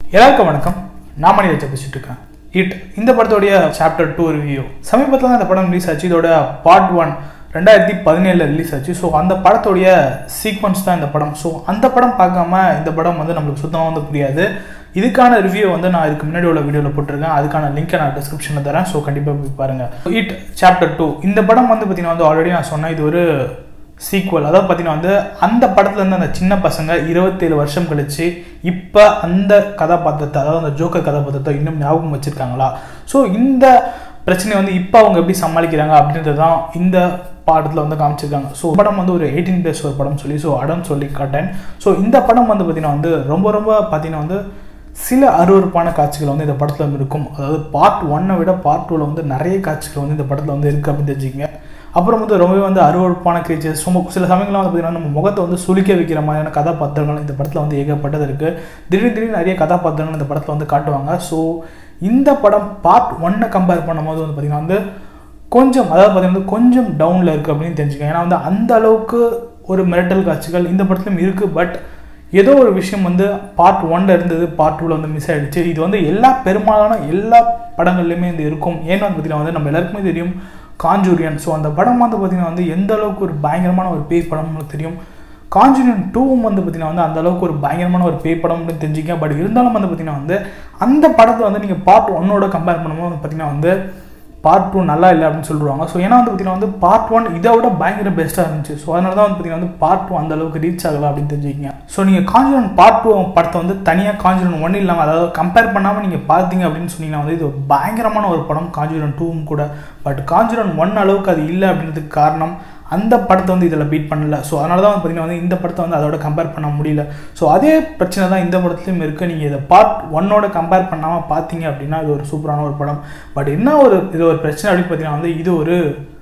எல்லாருக்கும் வணக்கம் நான் மணி வச்சு பேசிட்டு இருக்கேன் இட் இந்த படத்தோடைய சாப்டர் டூ ரிவ்யூ சமீபத்தில் தான் இந்த படம் ரிலீஸ் ஆச்சு இதோட பார்ட் ஒன் ரெண்டாயிரத்தி பதினேழில் ரிலீஸ் ஆச்சு ஸோ அந்த படத்தோடைய சீக்வன்ஸ் தான் இந்த படம் ஸோ அந்த படம் பார்க்காம இந்த படம் வந்து நம்மளுக்கு சுத்தமாக வந்து புரியாது இதுக்கான ரிவ்யூ வந்து நான் இதுக்கு முன்னாடி உள்ள வீடியோவில் போட்டிருக்கேன் அதுக்கான லிங்க்கை நான் டிஸ்கிரிப்ஷனில் தரேன் ஸோ கண்டிப்பாக போய் பாருங்கள் இட் சாப்டர் டூ இந்த படம் வந்து பார்த்தீங்கன்னா வந்து ஆல்ரெடி நான் சொன்னேன் இது ஒரு சீக்வல் அதாவது பார்த்தீங்கன்னா வந்து அந்த படத்துல இருந்து அந்த சின்ன பசங்க இருபத்தேழு வருஷம் கழிச்சு இப்போ அந்த கதாபாத்திரத்தை அதாவது அந்த ஜோக்கர் கதாபாத்திரத்தை இன்னும் ஞாபகம் வச்சிருக்காங்களா ஸோ இந்த பிரச்சனையை வந்து இப்போ அவங்க எப்படி சமாளிக்கிறாங்க அப்படின்றது தான் இந்த பாடத்தில் வந்து காமிச்சிருக்காங்க ஸோ படம் வந்து ஒரு எயிட்டீன் ப்ளஸ் ஒரு படம் சொல்லி ஸோ அடம் சொல்லி காட்டேன் ஸோ இந்த படம் வந்து பார்த்தீங்கன்னா வந்து ரொம்ப ரொம்ப பார்த்தீங்கன்னா வந்து சில அருவறுப்பான காட்சிகள் வந்து இந்த படத்தில் இருக்கும் அதாவது பார்ட் ஒன்னை விட பார்ட் டூவில் வந்து நிறைய காட்சிகள் வந்து இந்த படத்தில் வந்து இருக்குது அப்படின்னு தெரிஞ்சுக்கங்க அப்புறம் வந்து ரொம்பவே வந்து அருவறுப்பான கிரீச்சர்ஸ் ரொம்ப சில சமயங்கள்லாம் வந்து பார்த்திங்கன்னா நம்ம முகத்தை வந்து சுளிக்க வைக்கிற மாதிரியான கதாபாத்திரங்கள் இந்த படத்தில் வந்து ஏகப்பட்டது இருக்குது திடீர் திடீர்னு நிறைய கதாபாத்திரங்கள் இந்த படத்தில் வந்து காட்டுவாங்க ஸோ இந்த படம் பார்ட் ஒன்னை கம்பேர் பண்ணும்போது வந்து பார்த்திங்கன்னா வந்து கொஞ்சம் அதாவது பார்த்திங்கன்னா கொஞ்சம் டவுனில் இருக்குது அப்படின்னு தெரிஞ்சுக்கங்க ஏன்னா வந்து அந்த அளவுக்கு ஒரு மிரட்டல் காட்சிகள் இந்த படத்துலையும் இருக்குது பட் ஏதோ ஒரு விஷயம் வந்து பார்ட் ஒன்ல இருந்தது பார்ட் டூவில் வந்து மிஸ் ஆகிடுச்சு இது வந்து எல்லா பெரும்பாலான எல்லா படங்கள்லையுமே இது இருக்கும் ஏன்னு வந்து பார்த்திங்கன்னா வந்து நம்ம எல்லாருக்குமே தெரியும் காஞ்சூரியன் ஸோ அந்த படம் வந்து பார்த்திங்கன்னா வந்து எந்த அளவுக்கு ஒரு பயங்கரமான ஒரு பேய் படம் நம்மளுக்கு தெரியும் காஞ்சூரியன் டூவும் வந்து பார்த்திங்கன்னா வந்து அந்த அளவுக்கு ஒரு பயங்கரமான ஒரு பேய் படம்னு தெரிஞ்சுக்க பட் இருந்தாலும் வந்து பார்த்திங்கன்னா வந்து அந்த படத்தை வந்து நீங்கள் பார்ட் ஒன்னோட கம்பேர் பண்ணும்போது வந்து பார்த்திங்கன்னா வந்து பார்ட் டூ நல்லா இல்லை அப்படின்னு சொல்லுவாங்க ஸோ ஏன்னா வந்து பார்த்தீங்கன்னா வந்து பார்ட் ஒன் இதை விட பயங்கர பெஸ்ட்டாக இருந்துச்சு ஸோ அதனால தான் வந்து பார்த்தீங்கன்னா வந்து பார்ட் டூ அந்த அளவுக்கு ரீச் ஆகலை அப்படின்னு தெரிஞ்சுக்கிங்க ஸோ நீங்கள் காஞ்சுரன் பார்ட் டூ படத்தை வந்து தனியாக காஞ்சுரன் ஒன் இல்லாமல் அதாவது கம்பேர் பண்ணாமல் நீங்கள் பார்த்தீங்க அப்படின்னு சொன்னீங்கன்னா வந்து இது ஒரு பயங்கரமான ஒரு படம் காஞ்சுரன் டூவும் கூட பட் காஞ்சுரன் ஒன் அளவுக்கு அது இல்லை அப்படின்றதுக்கு காரணம் அந்த படத்தை வந்து இதில் பீட் பண்ணல ஸோ அதனால தான் வந்து பார்த்தீங்கன்னா வந்து இந்த படத்தை வந்து அதோட கம்பேர் பண்ண முடியல ஸோ அதே பிரச்சனை தான் இந்த படத்துலையும் இருக்குது நீங்கள் இதை பார்ட் ஒன்னோட கம்பேர் பண்ணாமல் பார்த்தீங்க அப்படின்னா இது ஒரு சூப்பரான ஒரு படம் பட் என்ன ஒரு இது ஒரு பிரச்சனை அப்படின்னு பார்த்தீங்கன்னா வந்து இது ஒரு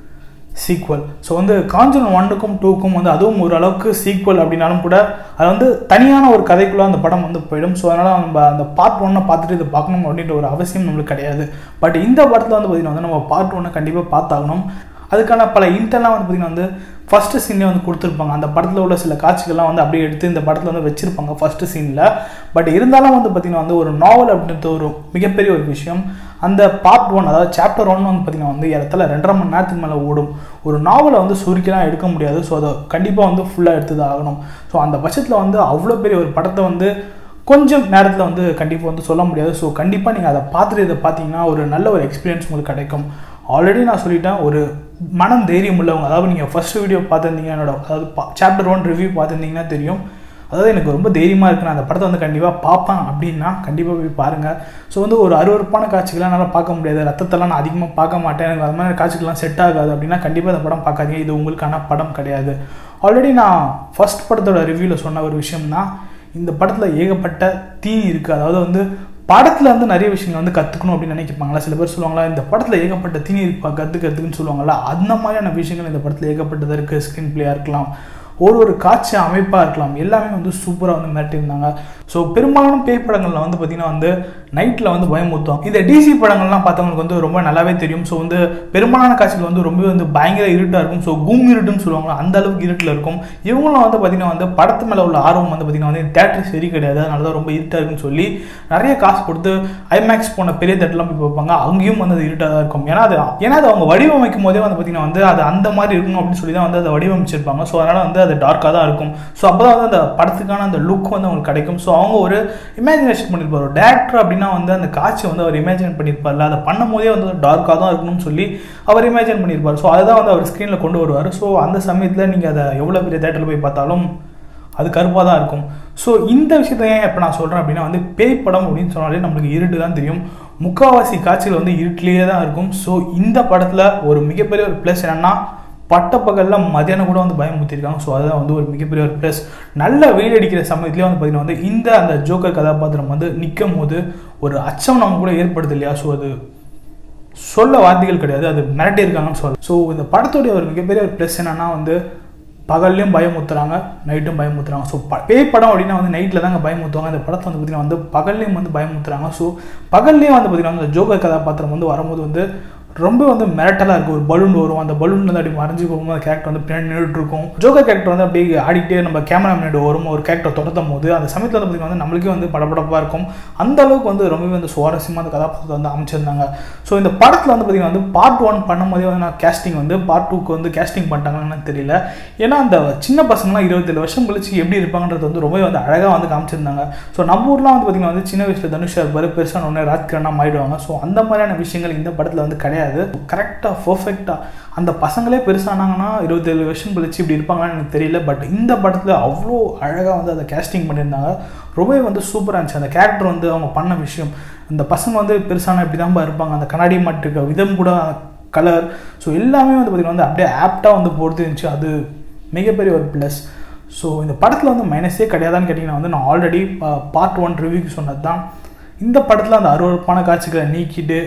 சீக்வல் ஸோ வந்து காஞ்சன் ஒன்னுக்கும் டூக்கும் வந்து அதுவும் ஒரு அளவுக்கு சீக்வல் அப்படின்னாலும் கூட அது வந்து தனியான ஒரு கதைக்குள்ளே அந்த படம் வந்து போயிடும் ஸோ அதனால் நம்ம அந்த பார்ட் ஒன்னை பார்த்துட்டு இதை பார்க்கணும் அப்படின்ற ஒரு அவசியம் நம்மளுக்கு கிடையாது பட் இந்த படத்தில் வந்து பார்த்திங்கன்னா வந்து நம்ம பார்ட் ஒன்னை கண்டிப்பாக பார்த்தாகணும் அதுக்கான பல இன்டர்லாம் வந்து பார்த்திங்கன்னா வந்து ஃபஸ்ட்டு சீன்லேயே வந்து கொடுத்துருப்பாங்க அந்த படத்தில் உள்ள சில காட்சிகள்லாம் வந்து அப்படியே எடுத்து இந்த படத்தில் வந்து வச்சுருப்பாங்க ஃபஸ்ட்டு சீனில் பட் இருந்தாலும் வந்து பார்த்திங்கன்னா வந்து ஒரு நாவல் அப்படின்றது ஒரு மிகப்பெரிய ஒரு விஷயம் அந்த பார்ட் ஒன் அதாவது சாப்டர் ஒன் வந்து பார்த்திங்கன்னா வந்து இடத்துல ரெண்டரை மணி நேரத்துக்கு மேலே ஓடும் ஒரு நாவலை வந்து சுருக்கிலாம் எடுக்க முடியாது ஸோ அதை கண்டிப்பாக வந்து ஃபுல்லாக எடுத்து தான் ஆகணும் ஸோ அந்த பட்சத்தில் வந்து அவ்வளோ பெரிய ஒரு படத்தை வந்து கொஞ்சம் நேரத்தில் வந்து கண்டிப்பாக வந்து சொல்ல முடியாது ஸோ கண்டிப்பாக நீங்கள் அதை பார்த்துட்டு இதை பார்த்தீங்கன்னா ஒரு நல்ல ஒரு எக்ஸ்பீரியன்ஸ் உங்களுக்கு கிடைக்கும் ஆல்ரெடி நான் சொல்லிட்டேன் ஒரு மனம் தைரியம் உள்ளவங்க அதாவது நீங்கள் ஃபஸ்ட் வீடியோ பார்த்துருந்தீங்க என்னோட அதாவது சாப்டர் ஒன் ரிவ்யூ பார்த்துருந்தீங்கன்னா தெரியும் அதாவது எனக்கு ரொம்ப தைரியமாக இருக்குது நான் அந்த படத்தை வந்து கண்டிப்பாக பார்ப்பேன் அப்படின்னா கண்டிப்பாக போய் பாருங்கள் ஸோ வந்து ஒரு அருவறுப்பான காட்சிகள்லாம் என்னால் பார்க்க முடியாது ரத்தத்தெல்லாம் நான் அதிகமாக பார்க்க மாட்டேன் எனக்கு அது மாதிரி காட்சிகள்லாம் செட் ஆகாது அப்படின்னா கண்டிப்பாக இந்த படம் பார்க்காதீங்க இது உங்களுக்கான படம் கிடையாது ஆல்ரெடி நான் ஃபஸ்ட் படத்தோட ரிவ்யூவில் சொன்ன ஒரு விஷயம் தான் இந்த படத்தில் ஏகப்பட்ட தீனி இருக்குது அதாவது வந்து படத்தில் வந்து நிறைய விஷயங்கள் வந்து கற்றுக்கணும் அப்படின்னு நினைப்பாங்களா சில பேர் சொல்லுவாங்களா இந்த படத்தில் ஏகப்பட்ட தீனி இருப்பா கற்றுக்கிறதுக்குன்னு சொல்லுவாங்களா அந்த மாதிரியான விஷயங்கள் இந்த படத்தில் ஏகப்பட்டதாக இருக்குது ஸ்க்ரீன் பிளேயாக இருக்கலாம் ஒரு ஒரு காட்சி அமைப்பாக இருக்கலாம் எல்லாமே வந்து சூப்பராக வந்து மிரட்டியிருந்தாங்க ஸோ பெரும்பாலான பேய் படங்களில் வந்து பார்த்திங்கன்னா வந்து நைட்டில் வந்து பயமுறுத்தும் இந்த டிசி படங்கள்லாம் பார்த்தவங்களுக்கு வந்து ரொம்ப நல்லாவே தெரியும் ஸோ வந்து பெரும்பாலான காட்சிகள் வந்து ரொம்ப வந்து பயங்கர இருட்டாக இருக்கும் ஸோ கும் இருட்டுன்னு சொல்லுவாங்களா அந்த அளவுக்கு இருட்டில் இருக்கும் இவங்களும் வந்து பார்த்திங்கன்னா வந்து படத்து மேலே உள்ள ஆர்வம் வந்து பார்த்திங்கன்னா வந்து தேட்டர் சரி கிடையாது அதனால தான் ரொம்ப இருட்டாக இருக்குன்னு சொல்லி நிறைய காசு கொடுத்து ஐமேக்ஸ் போன பெரிய தேட்டர்லாம் போய் பார்ப்பாங்க அங்கேயும் வந்து அது இருட்டாக தான் இருக்கும் ஏன்னா அது ஏன்னா அது அவங்க வடிவமைக்கும் போதே வந்து பார்த்திங்கன்னா வந்து அது அந்த மாதிரி இருக்கணும் அப்படின்னு சொல்லி தான் வந்து அதை வடிவமைச்சிருப்பாங்க ஸோ அதனால் வந்து அது டார்க்காக தான் இருக்கும் ஸோ அப்போ தான் வந்து அந்த படத்துக்கான அந்த லுக் வந்து அவங்களுக்கு கிடைக்கும் ஸோ அவங்க ஒரு இமேஜினேஷன் பண்ணியிருப்பார் ஒரு டேரக்டர் அப்படின்னா வந்து அந்த காட்சியை வந்து அவர் இமேஜின் பண்ணியிருப்பார்ல அதை பண்ணும் போதே வந்து டார்க்காக தான் இருக்கணும்னு சொல்லி அவர் இமேஜின் பண்ணியிருப்பார் ஸோ அதுதான் வந்து அவர் ஸ்க்ரீனில் கொண்டு வருவார் ஸோ அந்த சமயத்தில் நீங்கள் அதை எவ்வளோ பெரிய தேட்டரில் போய் பார்த்தாலும் அது கருப்பாக தான் இருக்கும் ஸோ இந்த விஷயத்த ஏன் இப்போ நான் சொல்கிறேன் அப்படின்னா வந்து பேய் படம் அப்படின்னு சொன்னாலே நம்மளுக்கு இருட்டு தான் தெரியும் முக்கால்வாசி காட்சிகள் வந்து இருட்டிலேயே தான் இருக்கும் ஸோ இந்த படத்தில் ஒரு மிகப்பெரிய ஒரு ப்ளஸ் என்னென்னா பட்டப்பகலில் மதியானம் கூட வந்து பயமுறுத்திருக்காங்க ஸோ அதுதான் வந்து ஒரு மிகப்பெரிய ஒரு ப்ளஸ் நல்ல வெயில் அடிக்கிற சமயத்துலேயே வந்து பார்த்திங்கன்னா வந்து இந்த அந்த ஜோக்கர் கதாபாத்திரம் வந்து நிற்கும் போது ஒரு அச்சம் நம்ம கூட ஏற்படுது இல்லையா ஸோ அது சொல்ல வார்த்தைகள் கிடையாது அது மிரட்டி இருக்காங்கன்னு சொல்ல ஸோ இந்த படத்துடைய ஒரு மிகப்பெரிய ஒரு ப்ளஸ் என்னன்னா வந்து பகல்லையும் பயமுத்துறாங்க நைட்டும் பயமுத்துறாங்க ஸோ பேய் படம் அப்படின்னா வந்து நைட்டில் தாங்க பயமுத்துவாங்க இந்த படத்தை வந்து பார்த்திங்கன்னா வந்து பகல்லையும் வந்து பயமுத்துறாங்க ஸோ பகல்லையும் வந்து பார்த்திங்கன்னா அந்த ஜோக்கர் கதாபாத்திரம் வந்து வரும்போது வந்து ரொம்ப வந்து மிரட்டலாக இருக்கும் ஒரு பலூன் வரும் அந்த பலூன் வந்து அப்படி மறைஞ்சு போகும்போது அந்த கேரக்டர் வந்து பின்னாடி நின்றுட்டு இருக்கும் ஜோக்கர் கேரக்டர் வந்து அப்படியே ஆடிக்கிட்டே நம்ம கேமரா முன்னாடி வரும் ஒரு கேரக்டர் துரத்தும் போது அந்த சமயத்தில் வந்து பார்த்திங்கன்னா வந்து நம்மளுக்கே வந்து படபடப்பாக இருக்கும் அந்த அளவுக்கு வந்து ரொம்பவே வந்து சுவாரஸ்யமாக அந்த கதாபாத்திரத்தை வந்து அமைச்சிருந்தாங்க ஸோ இந்த படத்தில் வந்து பார்த்திங்கன்னா வந்து பார்ட் ஒன் பண்ணும்போதே வந்து நான் கேஸ்டிங் வந்து பார்ட் டூக்கு வந்து கேஸ்டிங் பண்ணிட்டாங்கன்னு தெரியல ஏன்னா அந்த சின்ன பசங்களாம் இருபத்தேழு வருஷம் கழிச்சு எப்படி இருப்பாங்கன்றது வந்து ரொம்பவே வந்து அழகாக வந்து காமிச்சிருந்தாங்க ஸோ நம்ம ஊர்லாம் வந்து பார்த்திங்கன்னா வந்து சின்ன வயசில் தனுஷ் இருப்பார் பெருசான உடனே ராஜ்கிரணா மாறிடுவாங்க ஸோ அந்த மாதிரியான விஷயங்கள் இந்த படத்தில் வந்து கிடையாது கரெக்டாக பர்ஃபெக்டாக அந்த பசங்களே பெருசானாங்கன்னா இருபத்தேழு வருஷம் கழிச்சு இப்படி இருப்பாங்கன்னு எனக்கு தெரியல பட் இந்த படத்தில் அவ்வளோ அழகாக வந்து அதை கேஸ்டிங் பண்ணியிருந்தாங்க ரொம்பவே வந்து சூப்பராக இருந்துச்சு அந்த கேரக்டர் வந்து அவங்க பண்ண விஷயம் இந்த பசங்க வந்து பெருசான இப்படி தான் இருப்பாங்க அந்த கண்ணாடி மாட்டிருக்க விதம் கூட கலர் ஸோ எல்லாமே வந்து பார்த்திங்கன்னா வந்து அப்படியே ஆப்டாக வந்து பொறுத்து இருந்துச்சு அது மிகப்பெரிய ஒரு ப்ளஸ் ஸோ இந்த படத்தில் வந்து மைனஸே கிடையாதான்னு கேட்டிங்கன்னா வந்து நான் ஆல்ரெடி பார்ட் ஒன் ரிவ்யூக்கு சொன்னது தான் இந்த படத்தில் அந்த அருவறுப்பான காட்சிகளை நீக்கிட்டு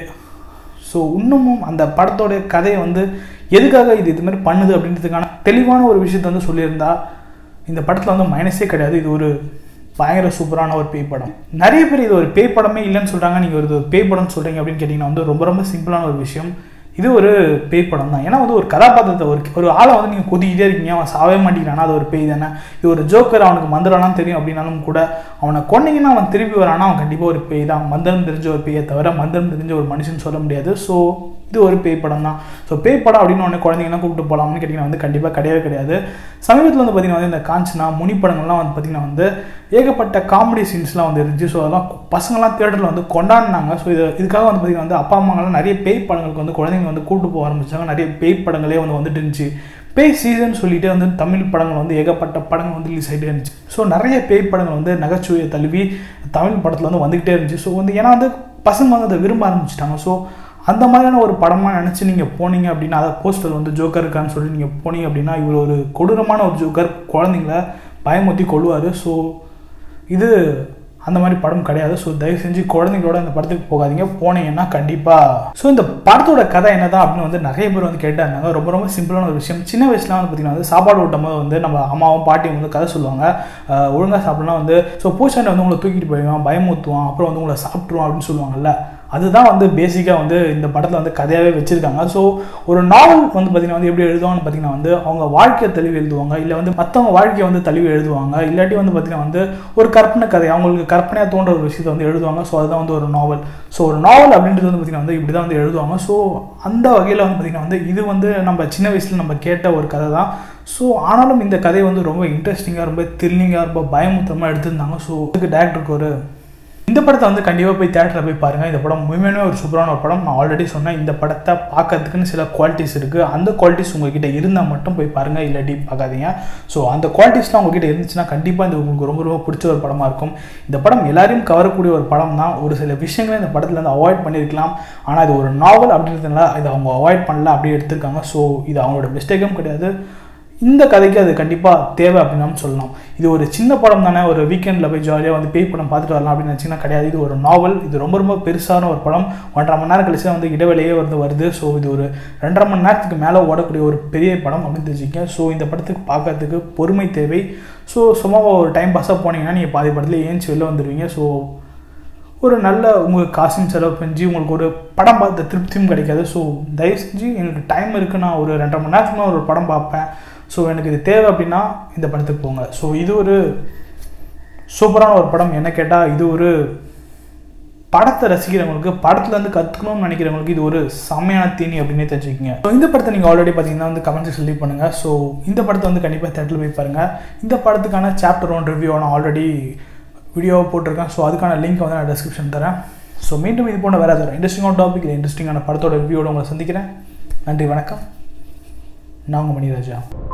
ஸோ இன்னமும் அந்த படத்தோட கதையை வந்து எதுக்காக இது இது மாதிரி பண்ணுது அப்படின்றதுக்கான தெளிவான ஒரு விஷயத்த வந்து சொல்லியிருந்தா இந்த படத்தில் வந்து மைனஸே கிடையாது இது ஒரு பயங்கர சூப்பரான ஒரு பேய் படம் நிறைய பேர் இது ஒரு பேய் படமே இல்லைன்னு சொல்கிறாங்க நீங்கள் ஒரு பேய் படம்னு சொல்கிறீங்க அப்படின்னு கேட்டிங்கன்னா வந்து ரொம்ப ரொம்ப சிம்பிளான ஒரு விஷயம் இது ஒரு பேய் படம் தான் ஏன்னா வந்து ஒரு கதாபாத்திரத்தை ஒரு ஒரு ஆளை வந்து நீங்கள் கொதிக்கிட்டே இருக்கீங்க அவன் சாவே மாட்டேங்கிறானா அது ஒரு பேய் தானே இது ஒரு ஜோக்கர் அவனுக்கு மந்திரம்லாம் தெரியும் அப்படின்னாலும் கூட அவனை கொன்னீங்கன்னா அவன் திருப்பி வரானா அவன் கண்டிப்பாக ஒரு பேய் தான் மந்திரம் தெரிஞ்ச ஒரு பேயை தவிர மந்திரம் தெரிஞ்ச ஒரு மனுஷன் சொல்ல முடியாது ஸோ இது ஒரு பேய் படம் தான் ஸோ பேய் படம் அப்படின்னு ஒன்று குழந்தைங்கன்னா கூப்பிட்டு போகலாம்னு கேட்டிங்கன்னா வந்து கண்டிப்பாக கிடையவே கிடையாது சமீபத்தில் வந்து பார்த்திங்கன்னா வந்து இந்த காஞ்சனா முனி படங்கள்லாம் வந்து பார்த்திங்கன்னா வந்து ஏகப்பட்ட காமெடி சீன்ஸ்லாம் வந்து இருந்துச்சு ஸோ அதெல்லாம் பசங்கள்லாம் தேட்டரில் வந்து கொண்டாடினாங்க ஸோ இது இதுக்காக வந்து பார்த்திங்கன்னா வந்து அப்பா அம்மாங்களாம் நிறைய பேய் படங்களுக்கு வந்து குழந்தைங்க வந்து கூப்பிட்டு போக ஆரம்பிச்சாங்க நிறைய பேய் படங்களே வந்து வந்துட்டு இருந்துச்சு பேய் சீசன் சொல்லிட்டு வந்து தமிழ் படங்கள் வந்து ஏகப்பட்ட படங்கள் வந்து ரிலீஸ் ஆகிட்டே இருந்துச்சு ஸோ நிறைய பேய் படங்கள் வந்து நகைச்சுவையை தழுவி தமிழ் படத்தில் வந்து வந்துக்கிட்டே இருந்துச்சு ஸோ வந்து ஏன்னா வந்து பசங்க வந்து அதை விரும்ப ஆரம்பிச்சிட்டாங்க ஸோ அந்த மாதிரியான ஒரு படமாக நினச்சி நீங்கள் போனீங்க அப்படின்னா அதை போஸ்டர் வந்து ஜோக்கர் இருக்கான்னு சொல்லி நீங்கள் போனீங்க அப்படின்னா இவ்வளோ ஒரு கொடூரமான ஒரு ஜோக்கர் குழந்தைங்கள பயமுத்தி கொள்வார் ஸோ இது அந்த மாதிரி படம் கிடையாது ஸோ தயவு செஞ்சு குழந்தைங்களோட இந்த படத்துக்கு போகாதீங்க போனீங்கன்னா கண்டிப்பாக ஸோ இந்த படத்தோட கதை என்னதான் அப்படின்னு வந்து நிறைய பேர் வந்து கேட்டாங்க ரொம்ப ரொம்ப சிம்பிளான ஒரு விஷயம் சின்ன வயசுல வந்து பார்த்தீங்கன்னா வந்து சாப்பாடு ஊட்டும் போது வந்து நம்ம அம்மாவும் பாட்டியும் வந்து கதை சொல்லுவாங்க ஒழுங்காக சாப்பிடலாம் வந்து ஸோ பூச்சாண்டை வந்து உங்களை தூக்கிட்டு போயிடுவான் பயமுத்துவான் அப்புறம் வந்து உங்களை சாப்பிட்ருவான் அப்படின்னு சொல்லுவாங்கல்ல அதுதான் வந்து பேசிக்காக வந்து இந்த படத்தில் வந்து கதையாகவே வச்சுருக்காங்க ஸோ ஒரு நாவல் வந்து பார்த்திங்கன்னா வந்து எப்படி எழுதுவாங்கன்னு பார்த்தீங்கன்னா வந்து அவங்க வாழ்க்கையை தழுவி எழுதுவாங்க இல்லை வந்து மற்றவங்க வாழ்க்கையை வந்து தழுவி எழுதுவாங்க இல்லாட்டி வந்து பார்த்திங்கன்னா வந்து ஒரு கற்பனை கதை அவங்களுக்கு கற்பனையாக தோன்ற ஒரு விஷயத்தை வந்து எழுதுவாங்க ஸோ அதுதான் வந்து ஒரு நாவல் ஸோ ஒரு நாவல் அப்படின்றது வந்து பார்த்திங்கன்னா வந்து இப்படி தான் வந்து எழுதுவாங்க ஸோ அந்த வகையில் வந்து பார்த்திங்கன்னா வந்து இது வந்து நம்ம சின்ன வயசில் நம்ம கேட்ட ஒரு கதை தான் ஸோ ஆனாலும் இந்த கதை வந்து ரொம்ப இன்ட்ரெஸ்டிங்காக ரொம்ப த்ரில்லிங்காக ரொம்ப பயமுத்தமாக எடுத்திருந்தாங்க ஸோ இதுக்கு டேரக்டருக்கு ஒரு இந்த படத்தை வந்து கண்டிப்பாக போய் தேட்டரில் போய் பாருங்கள் இந்த படம் உண்மையான ஒரு சூப்பரான ஒரு படம் நான் ஆல்ரெடி சொன்னேன் இந்த படத்தை பார்க்கறதுக்குன்னு சில குவாலிட்டிஸ் இருக்குது அந்த குவாலிட்டிஸ் உங்ககிட்ட இருந்தால் மட்டும் போய் பாருங்கள் இல்லாட்டி பார்க்காதீங்க ஸோ அந்த குவாலிட்டிஸ்லாம் உங்ககிட்ட இருந்துச்சுன்னா கண்டிப்பாக இது உங்களுக்கு ரொம்ப ரொம்ப பிடிச்ச ஒரு படமாக இருக்கும் இந்த படம் எல்லாரையும் கவரக்கூடிய ஒரு படம் தான் ஒரு சில விஷயங்களை இந்த படத்தில் வந்து அவாய்ட் பண்ணியிருக்கலாம் ஆனால் இது ஒரு நாவல் அப்படின்றதுனால இதை அவங்க அவாய்ட் பண்ணல அப்படியே எடுத்திருக்காங்க ஸோ இது அவங்களோட மிஸ்டேக்கும் கிடையாது இந்த கதைக்கு அது கண்டிப்பாக தேவை அப்படின்னு சொல்லலாம் இது ஒரு சின்ன படம் தானே ஒரு வீக்கெண்டில் போய் ஜாலியாக வந்து பேய் படம் பார்த்துட்டு வரலாம் அப்படின்னு நினச்சிங்கன்னா கிடையாது இது ஒரு நாவல் இது ரொம்ப ரொம்ப பெருசான ஒரு படம் ஒன்றரை மணி நேரம் கழிச்சு வந்து இடைவெளியே வந்து வருது ஸோ இது ஒரு ரெண்டரை மணி நேரத்துக்கு மேலே ஓடக்கூடிய ஒரு பெரிய படம் அப்படின்னு தெரிஞ்சுக்க ஸோ இந்த படத்துக்கு பார்க்கறதுக்கு பொறுமை தேவை ஸோ சும்மா ஒரு டைம் பாஸாக போனீங்கன்னா நீங்கள் பாதி படத்தில் ஏஞ்சி வெளில வந்துடுவீங்க ஸோ ஒரு நல்ல உங்களுக்கு காசும் செலவு செஞ்சு உங்களுக்கு ஒரு படம் பார்த்த திருப்தியும் கிடைக்காது ஸோ தயவு செஞ்சு எனக்கு டைம் இருக்குது நான் ஒரு ரெண்டரை மணி நேரத்துக்கு ஒரு படம் பார்ப்பேன் ஸோ எனக்கு இது தேவை அப்படின்னா இந்த படத்துக்கு போங்க ஸோ இது ஒரு சூப்பரான ஒரு படம் என்ன கேட்டால் இது ஒரு படத்தை ரசிக்கிறவங்களுக்கு படத்துலேருந்து கற்றுக்கணும்னு நினைக்கிறவங்களுக்கு இது ஒரு செம்மையான தீனி அப்படின்னே தெரிஞ்சுக்கிங்க ஸோ இந்த படத்தை நீங்கள் ஆல்ரெடி பார்த்தீங்கன்னா வந்து கமெண்ட்ஸ் சொல்லி பண்ணுங்கள் ஸோ இந்த படத்தை வந்து கண்டிப்பாக தேட்டரில் போய் பாருங்கள் இந்த படத்துக்கான சாப்டர் ஒன் ரிவ்யூ நான் ஆல்ரெடி வீடியோவை போட்டிருக்கேன் ஸோ அதுக்கான லிங்க் வந்து நான் டிஸ்கிரிப்ஷன் தரேன் ஸோ மீண்டும் இது போன்ற வேறு ஏதாவது இன்ட்ரெஸ்டிங்கான டாபிக் இல்லை இன்ட்ரெஸ்டிங்கான படத்தோட ரிவ்யூவோட உங்களை சந்திக்கிறேன் நன்றி வணக்கம் நான் உங்கள் மணிராஜா